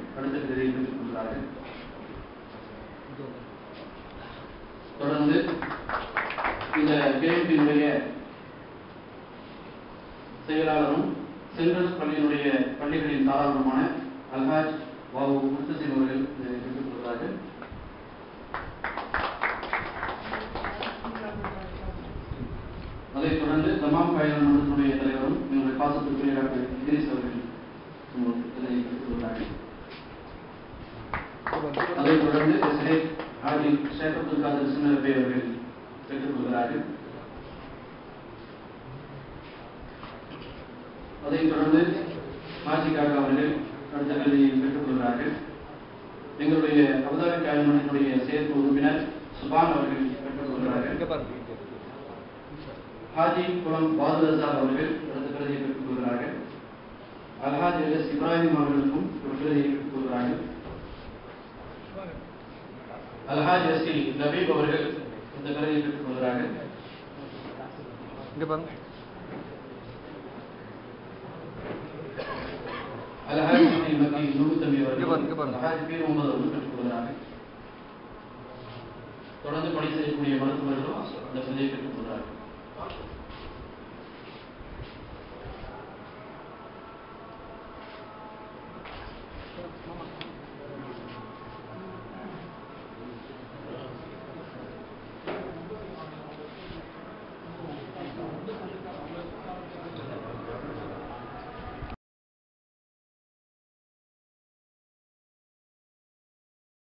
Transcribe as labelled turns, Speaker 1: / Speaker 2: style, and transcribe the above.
Speaker 1: அடுத்த கருதியை பெற்றுக் கொள்கிறார்கள் தொடர்ந்து இந்த கேம்பினுடைய செயலாளரும் சென்ட்ரல் பள்ளியினுடைய பள்ளிகளின் தாராளமான அல்ஹாஜ் வாவு முத்தசிம் அவர்கள் இதை பெற்றுக் கொள்கிறார்கள் அதைத் தொடர்ந்து தமாம் காயல் மன்றத்தினுடைய தலைவரும் எங்களுடைய பாசத்துக்குரிய டாக்டர் இதிரிஸ் அவர்கள் உங்களுக்கு இதை பெற்றுக் கொள்கிறார்கள் அதைத் தொடர்ந்து சிறை ஆதி ஷேக் அப்துல் காதர் சின்னரபி அவர்கள் பெற்றுக் கொள்கிறார்கள் அதைத் தொடர்ந்து மாஜி காக்கா அவர்கள் அடுத்த கல்வியை பெற்றுக் கொள்கிறார்கள் எங்களுடைய அபுதாபி காயமன்றத்தினுடைய செயற்குழு உறுப்பினர் சுபான் அவர்கள் பெற்றுக் கொள்கிறார்கள் ஹாஜி குளம் பாதுரசார் அவர்கள் அடுத்த கருதியை பெற்றுக் கொள்கிறார்கள் அல்ஹாஜ் எஸ் இப்ராஹிம் அவர்களுக்கும் ஒரு கருதியை பெற்றுக் கொள்கிறார்கள் அல்ஹாஜ் எஸ் டி லபீப் அவர்கள் இந்த கருதியை பெற்றுக் கொள்கிறார்கள்
Speaker 2: இங்க பாருங்க
Speaker 1: அல்ஹாஜ் மதி மக்கி நூறுத்தம்பி
Speaker 2: இங்க பாருங்க, இங்க
Speaker 1: அவர்கள்
Speaker 2: பாருங்க.
Speaker 1: அல்ஹாஜ் பீர் முகமது அவர்கள் பெற்றுக் கொள்கிறார்கள் தொடர்ந்து பணி செய்யக்கூடிய மருத்துவர்களும் அந்த கருதியை பெற்றுக் கொள்கிறார்கள்